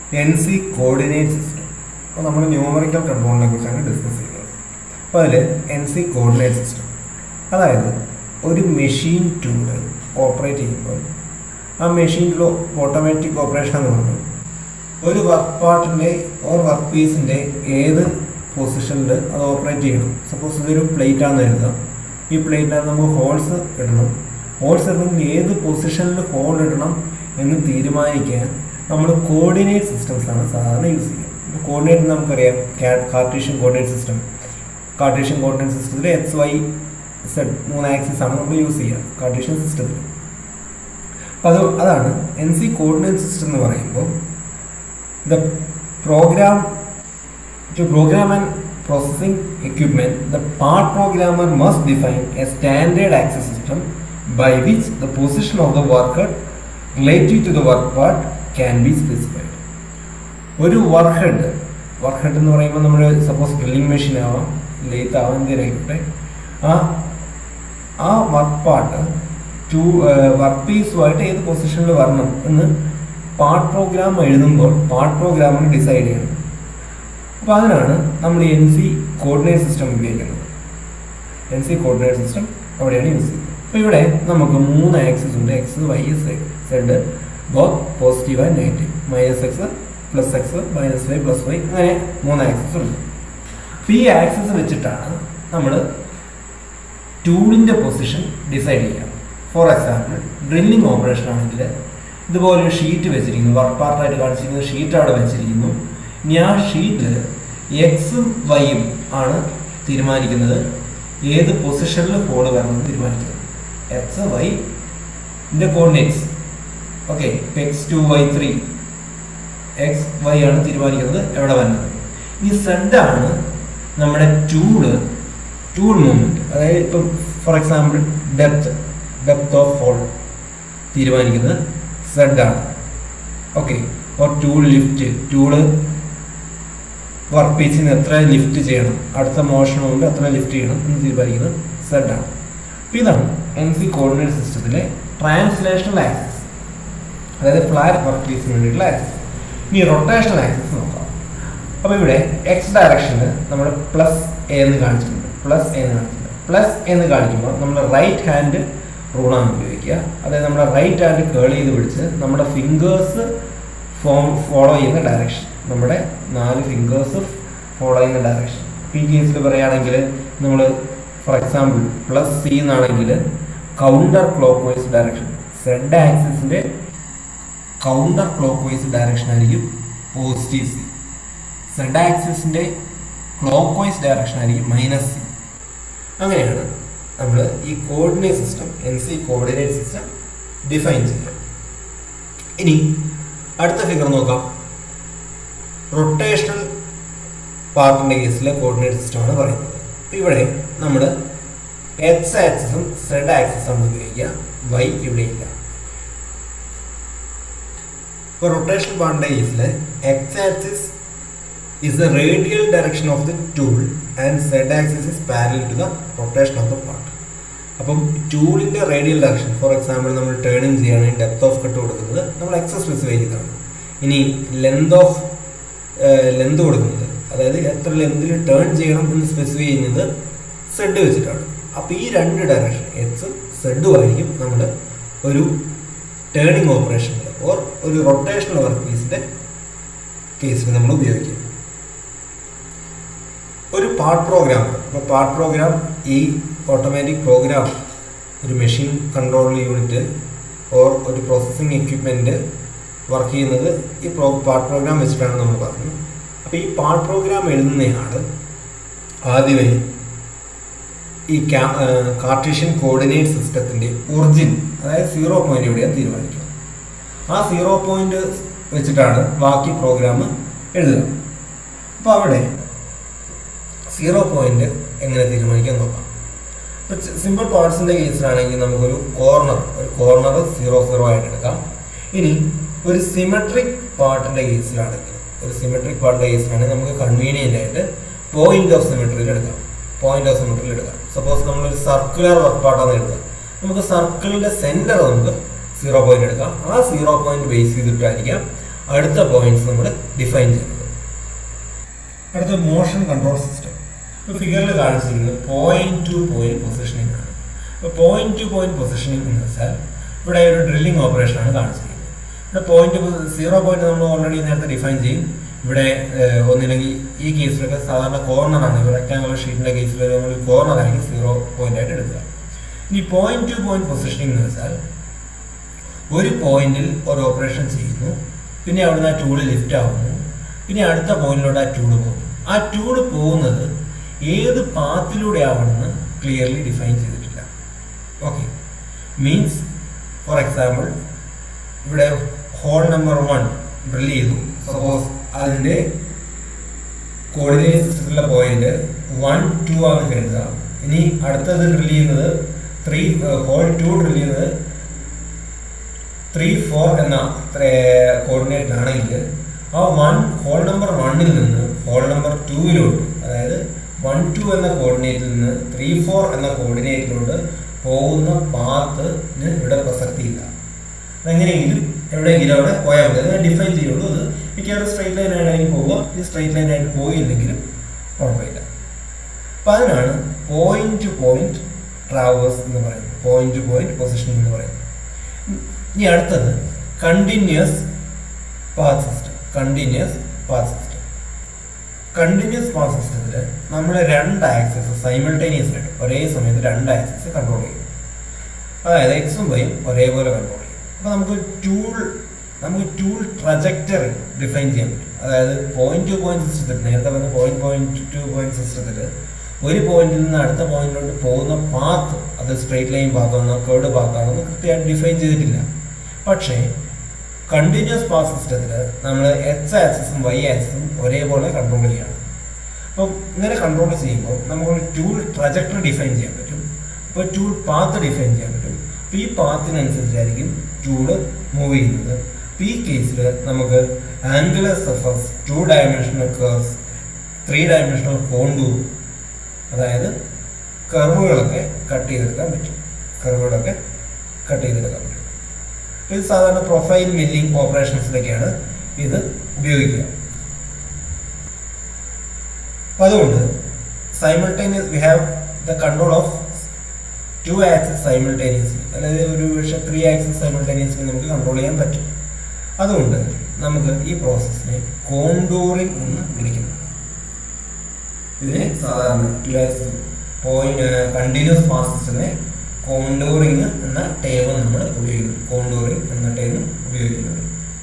N C coordinate system അപ്പോൾ നമ്മൾ numerical കൺട്രോളിനെ കുറിച്ചാണ് ഡിസ്കസ് ചെയ്യുന്നത് അപ്പോൾ അതിൽ എൻ സി കോർഡിനേറ്റ് സിസ്റ്റം അതായത് ഒരു മെഷീൻ ടൂള് ഓപ്പറേറ്റ് ചെയ്യുമ്പോൾ ആ മെഷീൻ ടൂൾ ഓട്ടോമാറ്റിക് ഓപ്പറേഷൻ എന്ന് പറഞ്ഞാൽ ഒരു വർക്ക് പാർട്ടിൻ്റെ ഓർ വർക്ക് പീസിൻ്റെ ഏത് പൊസിഷനിൽ അത് ഓപ്പറേറ്റ് ചെയ്യണം സപ്പോസ് ഇതൊരു പ്ലേറ്റ് ആണെന്ന് കരുതാം ഈ പ്ലേറ്റിനകത്ത് നമുക്ക് ഹോൾസ് ഇടണം ഹോൾസ് ഇടണമെങ്കിൽ ഏത് പൊസിഷനിൽ ഹോൾ ഇടണം എന്ന് തീരുമാനിക്കാൻ നമ്മൾ കോർഡിനേറ്റ് സിസ്റ്റംസ് ആണ് സാധാരണ യൂസ് ചെയ്യുക കോർഡിനേറ്റ് നമുക്കറിയാം Cartesian coordinate system Cartesian coordinate സിസ്റ്റത്തിൽ എക്സ് വൈ സെഡ് മൂന്ന് ആക്സിസ് ആണ് നമ്മൾ യൂസ് ചെയ്യുക കാർട്ടീഷ്യൻ സിസ്റ്റത്തിൽ അപ്പോൾ അത് അതാണ് എൻ സി കോർഡിനേറ്റ് സിസ്റ്റം എന്ന് പറയുമ്പോൾ the program to program and processing equipment the part programmer must define a standard access system by which the position of the worker relative to the work part can be specified ഒരു work head work head എന്ന് പറയുമ്പോൾ നമ്മൾ suppose drilling machine ആവാം lathe ആവാം എന്തിനായിക്കോട്ടെ ആ ആ work part to work പീസുമായിട്ട് ഏത് പൊസിഷനിൽ വരണം എന്ന് പാർട്ട് പ്രോഗ്രാം എഴുതുമ്പോൾ പാർട്ട് പ്രോഗ്രാമിന് ഡിസൈഡ് ചെയ്യണം അപ്പോൾ അതിനാണ് നമ്മൾ എൻ സി കോർഡിനേറ്റ് സിസ്റ്റം ഉപയോഗിക്കുന്നത് എൻ സി കോർഡിനേറ്റ് സിസ്റ്റം അവിടെയാണ് യൂസ് ചെയ്യുന്നത് അപ്പോൾ ഇവിടെ നമുക്ക് മൂന്ന് ആക്സിസ് ഉണ്ട് X Y Z both positive and negative minus X plus X minus Y plus Y അങ്ങനെ മൂന്ന് ആക്സിസ് ഉണ്ട് അപ്പോൾ ഈ ആക്സിസ് വെച്ചിട്ടാണ് നമ്മൾ ടൂളിൻ്റെ പൊസിഷൻ ഡിസൈഡ് ചെയ്യുക ഫോർ എക്സാമ്പിൾ ഡ്രില്ലിംഗ് ഓപ്പറേഷൻ ആണെങ്കിൽ ഇതുപോലെ ഒരു ഷീറ്റ് വെച്ചിരിക്കുന്നു വർക്ക് പാർട്ടായിട്ട് കാണിച്ചിരിക്കുന്ന ഷീറ്റ് അവിടെ വെച്ചിരിക്കുന്നു ഇനി ആ ഷീറ്റിൽ എക്സും വൈയും ആണ് തീരുമാനിക്കുന്നത് ഏത് പൊസിഷനിൽ ഹോള് വരണമെന്ന് തീരുമാനിക്കുന്നത് എക്സ് വൈ ഇതിൻ്റെ coordinates okay X two Y three X Y ആണ് തീരുമാനിക്കുന്നത് എവിടെ വരുന്നത് ഈ സെഡ് ആണ് നമ്മുടെ ടൂള് ടൂൾ മൂവ്മെൻറ്റ് അതായത് ഇപ്പം for example depth depth of hole തീരുമാനിക്കുന്നത് സെഡ് ആണ് okay or tool lift tool work പീസിന് എത്ര ലിഫ്റ്റ് ചെയ്യണം അടുത്ത മോഷൻ കൊണ്ട് എത്ര ലിഫ്റ്റ് ചെയ്യണം എന്ന് തീരുമാനിക്കുന്നത് സെഡ് ആണ് അപ്പോൾ ഇതാണ് എൻ സി കോർഡിനേറ്റ് സിസ്റ്റത്തിലെ ട്രാൻസ്ലേഷണൽ ആക്സസ് അതായത് ഫ്ലാറ്റ് വർക്ക് പീസിന് വേണ്ടിയിട്ടുള്ള ആക്സസ് ഇനി റൊട്ടേഷണൽ ആക്സസ് നോക്കാം അപ്പോൾ ഇവിടെ എക്സ് ഡയറക്ഷനിൽ നമ്മൾ പ്ലസ് എ എന്ന് കാണിച്ചിട്ടുണ്ട് പ്ലസ് എന്ന് കാണിച്ചിട്ടുണ്ട് പ്ലസ് എന്ന് കാണിക്കുമ്പോൾ നമ്മൾ റൈറ്റ് ഹാൻഡ് റൂളാണ് ഉപയോഗിക്കുക അതായത് നമ്മുടെ റൈറ്റ് ഹാൻഡ് കേൾ ചെയ്ത് പിടിച്ച് നമ്മുടെ ഫിംഗേഴ്സ് ഫോം ഫോളോ ചെയ്യുന്ന ഡയറക്ഷൻ നമ്മുടെ നാല് ഫിംഗേഴ്സ് ഫോളോ ചെയ്യുന്ന ഡയറക്ഷൻ ഈ കേസിൽ പറയുകയാണെങ്കിൽ നമ്മൾ ഫോർ എക്സാമ്പിൾ പ്ലസ് സി എന്നാണെങ്കിൽ counter clockwise direction Z ആക്സിസിൻ്റെ കൗണ്ടർ ക്ലോക്ക് വൈസ് ഡയറക്ഷൻ ആയിരിക്കും പോസിറ്റീവ് സി സെഡ് ആക്സിസിൻ്റെ ക്ലോക്ക് വൈസ് ഡയറക്ഷൻ ആയിരിക്കും മൈനസ് സി അങ്ങനെയാണ് നമ്മൾ ഈ coordinate system N C coordinate system define ചെയ്യുക ഇനി അടുത്ത ഫിഗർ നോക്കാം റൊട്ടേഷണൽ പാർട്ടിൻ്റെ കേസിലെ കോർഡിനേറ്റ് സിസ്റ്റമാണ് പറയുന്നത് ഇവിടെ നമ്മൾ എക്സ് ആക്സിസും സെഡ് ആക്സിസും ഉപയോഗിക്കുക വൈ ഇവിടെ ഇല്ല ഇപ്പോൾ റൊട്ടേഷണൽ പാർട്ടിൻ്റെ കേസിൽ X axis is the radial direction of the tool and z axis is parallel to the rotation of the part അപ്പം ടൂളിൻ്റെ റേഡിയൽ ഡയറക്ഷൻ ഫോർ എക്സാമ്പിൾ നമ്മൾ ടേണിങ് ചെയ്യുകയാണെങ്കിൽ ഡെപ്ത് ഓഫ് കട്ട് കൊടുക്കുന്നത് നമ്മൾ എക്സസ് സ്പെസിഫൈ ചെയ്തതാണ് ഇനി ലെന്ത് ഓഫ് ലെന്ത് കൊടുക്കുന്നത് അതായത് എത്ര ലെന്തിൽ ടേൺ ചെയ്യണം എന്ന് സ്പെസിഫൈ ചെയ്യുന്നത് സെഡ് വെച്ചിട്ടാണ് അപ്പോൾ ഈ രണ്ട് ഡയറക്ഷൻ എക്സും സെഡും ആയിരിക്കും നമ്മൾ ഒരു ടേണിങ് ഓപ്പറേഷനിൽ ഓർ ഒരു റൊട്ടേഷണൽ വർക്ക് പീസിൻ്റെ കേസിൽ നമ്മൾ ഉപയോഗിക്കും ഒരു പാർട്ട് പ്രോഗ്രാം അപ്പോൾ പാർട്ട് പ്രോഗ്രാം ഈ ഓട്ടോമാറ്റിക് പ്രോഗ്രാം ഒരു മെഷീൻ കൺട്രോൾ യൂണിറ്റ് ഓർ ഒരു പ്രോസസ്സിംഗ് എക്യുപ്മെൻറ്റ് വർക്ക് ചെയ്യുന്നത് ഈ പ്രോ പാർട്ട് പ്രോഗ്രാം വെച്ചിട്ടാണ് നമ്മൾ പറഞ്ഞത് അപ്പോൾ ഈ പാർട്ട് പ്രോഗ്രാം എഴുതുന്നയാൾ ആദ്യമേ ഈ കാർട്ടീഷ്യൻ കോർഡിനേറ്റ് സിസ്റ്റത്തിൻ്റെ ഒറിജിൻ അതായത് സീറോ പോയിന്റ് എവിടെയാണ് തീരുമാനിക്കുക ആ സീറോ പോയിന്റ് വെച്ചിട്ടാണ് ബാക്കി പ്രോഗ്രാം എഴുതുക അപ്പോൾ അവിടെ സീറോ പോയിന്റ് എങ്ങനെ തീരുമാനിക്കാൻ നോക്കാം ഇപ്പോൾ സിമ്പിൾ പാർട്സിൻ്റെ കേസിലാണെങ്കിൽ നമുക്കൊരു കോർണർ ഒരു കോർണർ സീറോ സീറോ ആയിട്ട് എടുക്കാം ഇനി ഒരു സിമെട്രിക് പാർട്ടിൻ്റെ കേസിലാണെങ്കിൽ ഒരു സിമെട്രിക് പാർട്ടിൻ്റെ കേസിലാണെങ്കിൽ നമുക്ക് കൺവീനിയൻ്റ് ആയിട്ട് പോയിന്റ് ഓഫ് സിമെട്രിയിൽ എടുക്കാം പോയിന്റ് ഓഫ് സിമെട്രിയിൽ എടുക്കാം സപ്പോസ് നമ്മളൊരു സർക്കുലർ വർക്ക് പാർട്ടാണ് എടുക്കുക നമുക്ക് സർക്കിളിൻ്റെ സെൻറ്റർ നമുക്ക് സീറോ പോയിന്റ് എടുക്കാം ആ സീറോ പോയിന്റ് ബേസ് ചെയ്തിട്ടായിരിക്കാം അടുത്ത പോയിന്റ്സ് നമ്മൾ ഡിഫൈൻ ചെയ്യുന്നത് അടുത്ത മോഷൻ കൺട്രോൾ സിസ്റ്റം ഇപ്പോൾ ഫിഗറിൽ കാണിച്ചിരിക്കുന്നത് പോയിന്റ് ടു പോയിന്റ് പൊസിഷനിങ് ആണ് ഇപ്പോൾ പോയിന്റ് ടു പോയിന്റ് പൊസിഷനിങ് എന്ന് വെച്ചാൽ ഇവിടെ ഒരു ഡ്രില്ലിംഗ് ഓപ്പറേഷൻ ആണ് കാണിച്ചിരിക്കുന്നത് ഇവിടെ പോയിന്റ് സീറോ പോയിന്റ് നമ്മൾ ഓൾറെഡി നേരത്തെ ഡിഫൈൻ ചെയ്യും ഇവിടെ ഏഹ്, ഒന്നില്ലെങ്കിൽ ഈ കേസിലൊക്കെ സാധാരണ കോർണർ ആണ് റെക്ടാങ്കുലർ ഷീറ്റിന്റെ കേസിൽ നമ്മൾ കോർണർ ആയിരിക്കും സീറോ പോയിന്റ് ആയിട്ട് എടുക്കുക ഇനി പോയിന്റ് ടു പോയിന്റ് പൊസിഷനിങ് എന്ന് വെച്ചാൽ ഒരു പോയിന്റിൽ ഒരു ഓപ്പറേഷൻ ചെയ്യുന്നു പിന്നെ അവിടുന്ന് ആ ടൂള് ലിഫ്റ്റ് ആവുന്നു പിന്നെ അടുത്ത പോയിന്റിലോട്ട് ആ ടൂള് പോകുന്നു ആ ടൂള് പോകുന്നത് ഏത് പാത്തിലൂടെ ആവണമെന്ന് ക്ലിയർലി ഡിഫൈൻ ചെയ്തിട്ടില്ല ഓക്കെ മീൻസ് ഫോർ എക്സാമ്പിൾ ഇവിടെ ഹോൾ നമ്പർ വൺ ഡ്രിൽ ചെയ്തു സപ്പോസ് അതിൻ്റെ കോർഡിനേറ്റ് സിസ്റ്റത്തിലെ പോയിന്റ് വൺ ടു ആണ് കരുതുക ഇനി അടുത്തത് ഡ്രിൽ ചെയ്യുന്നത് ത്രീ ഹോൾ ടു ഡ്രിൽ ചെയ്യുന്നത് ത്രീ ഫോർ എന്ന കോർഡിനേറ്റ് ആണെങ്കിൽ ആ വൺ ഹോൾ നമ്പർ വണ്ണിൽ നിന്ന് ഹോൾ നമ്പർ ടൂവിലോട്ട് അതായത് വൺ ടു എന്ന കോർഡിനേറ്റിൽ നിന്ന് ത്രീ ഫോർ എന്ന കോർഡിനേറ്റിലോട്ട് പോകുന്ന പാത്തിന് ഇവിടെ പ്രസക്തിയില്ല അതെങ്ങനെയെങ്കിലും എവിടെയെങ്കിലും അവിടെ പോയാൽ മതി അതിനെ ഡിഫൈൻ ചെയ്യുള്ളൂ അത് മിക്കവാറും സ്ട്രൈറ്റ് ലൈൻ ആയിട്ടായിരിക്കും പോവുക ഈ സ്ട്രൈറ്റ് ലൈൻ ആയിട്ട് പോയില്ലെങ്കിലും കുഴപ്പമില്ല അപ്പം അതിനാണ് പോയിന്റ് ടു പോയിന്റ് ട്രാവേഴ്സ് എന്ന് പറയുന്നത് പോയിന്റ് ടു പോയിന്റ് പൊസിഷനിങ് എന്ന് പറയുന്നത് ഇനി അടുത്തത് continuous path system continuous path system continuous path സിസ്റ്റത്തിൽ നമ്മൾ രണ്ട് ആക്സസ് സൈമിൾട്ടേനിയസ് ആയിട്ട് ഒരേ സമയത്ത് രണ്ട് ആക്സസ് കൺട്രോൾ ചെയ്യും അതായത് എക്സും വൈയും ഒരേപോലെ കൺട്രോൾ ചെയ്യും അപ്പോൾ നമുക്ക് ടൂൾ നമുക്ക് ടൂൾ ട്രജക്ടറി ഡിഫൈൻ ചെയ്യാൻ പറ്റും അതായത് പോയിന്റ് ടു പോയിന്റ് സിസ്റ്റത്തിൽ നേരത്തെ പറഞ്ഞ പോയിന്റ് പോയിന്റ് ടു പോയിന്റ് സിസ്റ്റത്തിൽ ഒരു പോയിന്റിൽ നിന്ന് അടുത്ത പോയിന്റിലോട്ട് പോകുന്ന പാത്ത് അത് സ്ട്രേറ്റ് ലൈൻ പാത്താണോ കേർഡ് പാത്താണോ എന്ന് കൃത്യമായിട്ട് ഡിഫൈൻ ചെയ്തിട്ടില്ല പക്ഷേ കണ്ടിന്യൂസ് പാത്ത് സിസ്റ്റത്തിൽ നമ്മൾ എക്സ് ആക്സിസും വൈ ആക്സിസും ഒരേപോലെ കൺട്രോൾ ചെയ്യണം അപ്പം ഇങ്ങനെ കൺട്രോൾ ചെയ്യുമ്പോൾ നമുക്കൊരു ടൂൾ ട്രജക്ടറി ഡിഫൈൻ ചെയ്യാൻ പറ്റും അപ്പോൾ ടൂൾ പാത്ത് ഡിഫൈൻ ചെയ്യാൻ പറ്റും അപ്പോൾ ഈ പാത്തിനനുസരിച്ചായിരിക്കും ടൂള് മൂവ് ചെയ്യുന്നത് അപ്പോൾ ഈ കേസിൽ നമുക്ക് angular surface two dimensional curves three dimensional contour അതായത് കർവുകളൊക്കെ കട്ട് ചെയ്തെടുക്കാൻ പറ്റും കർവുകളൊക്കെ കട്ട് ചെയ്തെടുക്കാൻ പറ്റും ഇത് സാധാരണ പ്രൊഫൈൽ മില്ലിംഗ് ഓപ്പറേഷൻസിലൊക്കെയാണ് ഇത് ഉപയോഗിക്കുക അപ്പൊ അതുകൊണ്ട് simultaneous we have the control of two axes simultaneously അതായത് ഒരു പക്ഷേ ത്രീ ആക്സസ് സൈമിൾട്ടേനിയസ്ലി നമുക്ക് കൺട്രോൾ ചെയ്യാൻ പറ്റും അതുകൊണ്ട് നമുക്ക് ഈ പ്രോസസ്സിനെ കോണ്ടൂറിംഗ് എന്ന് വിളിക്കുന്നു ഇതിനെ സാധാരണ ടു ആക്സസ് പോയിന്റ് കണ്ടിന്യൂസ് പ്രോസസ്സിനെ കോണ്ടൂറിങ് എന്ന ടേം നമ്മൾ ഉപയോഗിക്കുന്നു കോണ്ടൂറിങ് എന്ന ടേം ഉപയോഗിക്കുന്നത്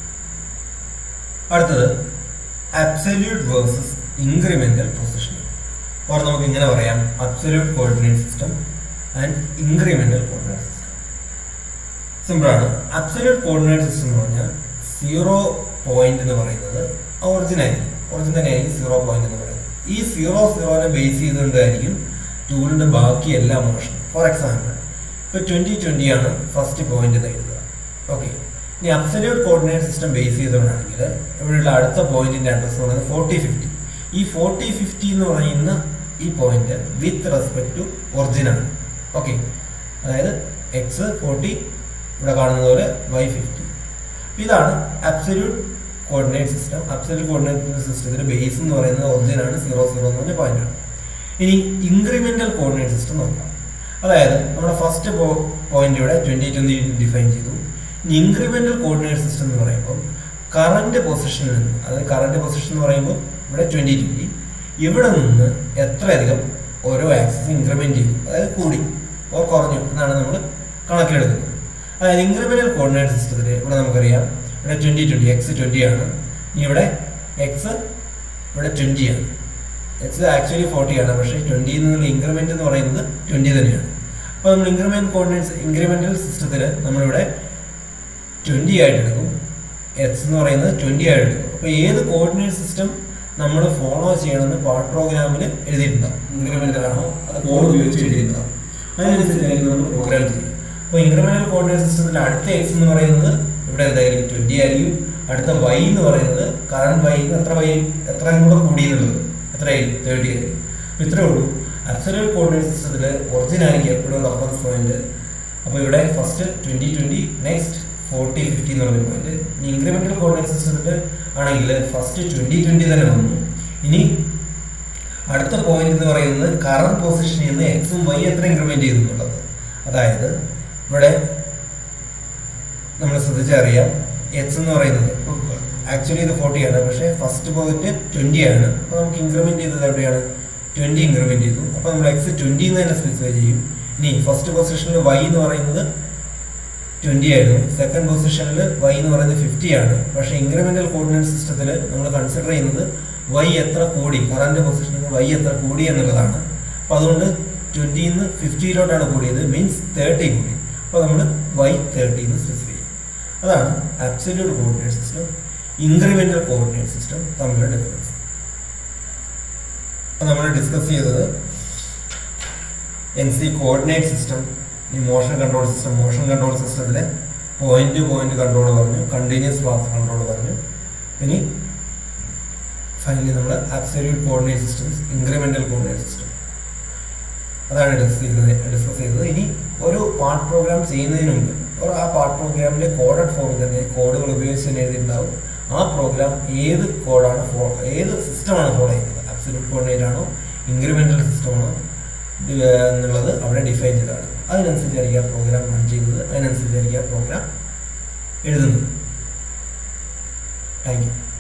അടുത്തത് absolute versus incremental positioning or നമുക്ക് ഇങ്ങനെ പറയാം absolute coordinate system and incremental coordinate system സിമ്പിളാണ് അബ്സല്യൂട്ട് കോർഡിനേറ്റ് സിസ്റ്റം എന്ന് പറഞ്ഞാൽ സീറോ പോയിന്റ് എന്ന് പറയുന്നത് ഒറിജിൻ ആയിരിക്കും ഒറിജിൻ തന്നെയായിരിക്കും സീറോ പോയിന്റ് എന്ന് പറയുന്നത് ഈ സീറോ സീറോനെ ബേസ് ചെയ്തുകൊണ്ടായിരിക്കും ടൂളിന്റെ ബാക്കി എല്ലാ മോഷൻ ഫോർ എക്സാമ്പിൾ ഇപ്പോൾ ട്വന്റി ട്വന്റി ആണ് ഫസ്റ്റ് പോയിന്റ് എന്ന് എഴുതുക ഓക്കെ ഇനി അബ്സല്യൂട്ട് കോർഡിനേറ്റ് സിസ്റ്റം ബേസ് ചെയ്തുകൊണ്ടാണെങ്കിൽ ഇവിടെയുള്ള അടുത്ത പോയിന്റിന്റെ അഡ്രസ് എന്ന് പറയുന്നത് ഫോർട്ടി ഫിഫ്റ്റി ഈ ഫോർട്ടി ഫിഫ്റ്റി എന്ന് പറയുന്ന ഈ point with respect to origin ആണ് ഓക്കെ അതായത് എക്സ് ഫോർട്ടി ഇവിടെ കാണുന്നത് പോലെ വൈ ഫിഫ്റ്റി ഇതാണ് absolute coordinate system absolute coordinate സിസ്റ്റത്തിന്റെ ബേസ് എന്ന് പറയുന്നത് ഒറിജിൻ ആണ് സീറോ സീറോ എന്ന് പറഞ്ഞ പോയിന്റ് ആണ് ഇനി ഇൻക്രിമെന്റൽ കോർഡിനേറ്റ് സിസ്റ്റം നോക്കാം അതായത് നമ്മുടെ ഫസ്റ്റ് പോയിന്റ് ഇവിടെ ട്വന്റി ട്വന്റി ഡിഫൈൻ ചെയ്തു ഇനി ഇൻക്രിമെന്റൽ കോർഡിനേറ്റ് സിസ്റ്റം എന്ന് പറയുമ്പോൾ കറന്റ് പൊസിഷനിൽ നിന്ന് അതായത് കറന്റ് പൊസിഷൻ എന്ന് പറയുമ്പോൾ ഇവിടെ ട്വന്റി ട്വന്റി ഇവിടെ നിന്ന് എത്രയധികം ഓരോ ആക്സസ് ഇൻക്രിമെന്റ് ചെയ്തു അതായത് കൂടി ഓർ കുറഞ്ഞു എന്നാണ് നമ്മൾ കണക്കിലെടുക്കുന്നത് അതായത് ഇൻക്രിമെന്റൽ കോർഡിനേറ്റ് സിസ്റ്റത്തിൽ ഇവിടെ നമുക്കറിയാം ഇവിടെ ട്വന്റി ട്വന്റി എക്സ് ട്വന്റി ആണ് ഇനി ഇവിടെ എക്സ് ഇവിടെ ട്വന്റി ആണ് എക്സ് ആക്ച്വലി ഫോർട്ടി ആണ് പക്ഷേ ട്വന്റി എന്നുള്ള ഇൻക്രിമെന്റ് എന്ന് പറയുന്നത് ട്വന്റി തന്നെയാണ് അപ്പോൾ നമ്മൾ ഇൻക്രിമെന്റ് കോർഡിനേറ്റ്സ് ഇൻക്രിമെന്റൽ സിസ്റ്റത്തിൽ നമ്മളിവിടെ ട്വന്റി ആയിട്ട് എടുക്കും എക്സ് എന്ന് പറയുന്നത് ട്വന്റി ആയിട്ട് എടുക്കും അപ്പോൾ ഏത് കോർഡിനേറ്റ് സിസ്റ്റം നമ്മൾ ഫോളോ ചെയ്യണമെന്ന് പാർട്ട് പ്രോഗ്രാമിൽ എഴുതിയിട്ടുണ്ടാവും ഇൻക്രിമെന്റൽ ആണോ അത് കോഡ് ഉപയോഗിച്ച് എഴുതിയിട്ടുണ്ടാവും അതിനനുസരിച്ചായിരിക്കും നമ്മൾ പ്രോഗ്രാം ചെയ്യും അപ്പോൾ ഇൻക്രിമെന്റൽ കോർഡിനേറ്റ് സിസ്റ്റത്തിൽ അടുത്ത എക്സ് എന്ന് പറയുന്നത് ഇവിടെ എന്തായിരിക്കും ട്വന്റി ആയിരിക്കും അടുത്ത വൈ എന്ന് പറയുന്നത് കറണ്ട് വൈ എത്ര വൈ എത്രയും കൂടെ കൂടിയെന്നുള്ളത് എത്രയായി തേർട്ടി ആയിരിക്കും അപ്പോൾ ഇത്രേ ഉള്ളൂ അബ്സല്യൂട്ട് കോർഡിനേറ്റ് സിസ്റ്റത്തിൽ ഒറിജിൻ ആയിരിക്കും എപ്പോഴും റഫറൻസ് പോയിന്റ് അപ്പോൾ ഇവിടെ first twenty twenty next forty fifty എന്നുള്ള ഒരു പോയിന്റ് ഇനി ഇൻക്രിമെന്റൽ കോർഡിനേറ്റ് സിസ്റ്റത്തിൽ ആണെങ്കിൽ ഫസ്റ്റ് ട്വന്റി ട്വന്റി തന്നെ വന്നു ഇനി അടുത്ത പോയിന്റ് എന്ന് പറയുന്നത് കറണ്ട് പൊസിഷനിൽ നിന്ന് എക്സും വൈ എത്ര ഇൻക്രിമെന്റ് ചെയ്തു എന്നുള്ളത് അതായത് ഇവിടെ നമ്മൾ ശ്രദ്ധിച്ചറിയാം എക്സ് എന്ന് പറയുന്നത് ആക്ച്വലി ഇത് ഫോർട്ടി ആണ് പക്ഷേ ഫസ്റ്റ് പോയിന്റ് ട്വന്റി ആണ് അപ്പോൾ നമുക്ക് ഇൻക്രിമെന്റ് ചെയ്തത് എവിടെയാണ് ട്വന്റി ഇൻക്രിമെന്റ് ചെയ്തു അപ്പോൾ നമ്മൾ എക്സ് ട്വന്റി എന്ന് തന്നെ സ്പെസിഫൈ ചെയ്യും ഇനി ഫസ്റ്റ് പൊസിഷനിൽ വൈ എന്ന് പറയുന്നത് ട്വന്റി ആയിരുന്നു സെക്കൻഡ് പൊസിഷനിൽ വൈ എന്ന് പറയുന്നത് ഫിഫ്റ്റി ആണ് പക്ഷേ ഇൻക്രിമെന്റൽ കോർഡിനേറ്റ് സിസ്റ്റത്തിൽ നമ്മൾ കൺസിഡർ ചെയ്യുന്നത് വൈ എത്ര കൂടി കറന്റ് പൊസിഷനിൽ നിന്ന് വൈ എത്ര കൂടി എന്നുള്ളതാണ് അപ്പോൾ അതുകൊണ്ട് ട്വന്റിയിൽ നിന്ന് ഫിഫ്റ്റിയിലോട്ടാണ് കൂടിയത് മീൻസ് തേർട്ടി കൂടി അപ്പോൾ നമ്മൾ വൈ തേർട്ടി എന്ന് സ്പെസിഫൈ ചെയ്യും അതാണ് absolute coordinate system incremental coordinate system തമ്മിലുള്ള ഡിഫറൻസ് അപ്പോൾ നമ്മൾ ഡിസ്കസ് ചെയ്തത് എൻ സി കോർഡിനേറ്റ് സിസ്റ്റം ഈ motion control system motion control സിസ്റ്റത്തിലെ പോയിന്റ് പോയിന്റ് കൺട്രോൾ പറഞ്ഞു കണ്ടിന്യൂസ് പാത്ത് കൺട്രോൾ പറഞ്ഞു ഇനി ഫൈനലി നമ്മൾ absolute coordinate systems incremental coordinate system അതാണ് ഡിസ്കസ് ചെയ്തത് ഡിസ്കസ് ചെയ്തത് ഇനി ഒരു പാർട്ട് പ്രോഗ്രാം ചെയ്യുന്നതിന് മുമ്പ് ഒരു ആ പാർട്ട് പ്രോഗ്രാമിന്റെ കോഡഡ് ഫോമിൽ തന്നെ കോഡുകൾ ഉപയോഗിച്ച് തന്നെ എഴുതിയിട്ടുണ്ടാവും ആ പ്രോഗ്രാം ഏത് കോഡാണ് ഫോ ഏത് സിസ്റ്റമാണ് ഫോളോ ചെയ്യുന്നത് അബ്സല്യൂട്ട് കോർഡിനേറ്റ് ആണോ ഇൻക്രിമെന്റൽ സിസ്റ്റമാണോ എന്നുള്ളത് അവിടെ ഡിഫൈൻ ചെയ്തതാണ് അതിനനുസരിച്ചായിരിക്കും ആ പ്രോഗ്രാം റൺ ചെയ്യുന്നത് അതിനനുസരിച്ചായിരിക്കും ആ പ്രോഗ്രാം എഴുതുന്നത് താങ്ക് യു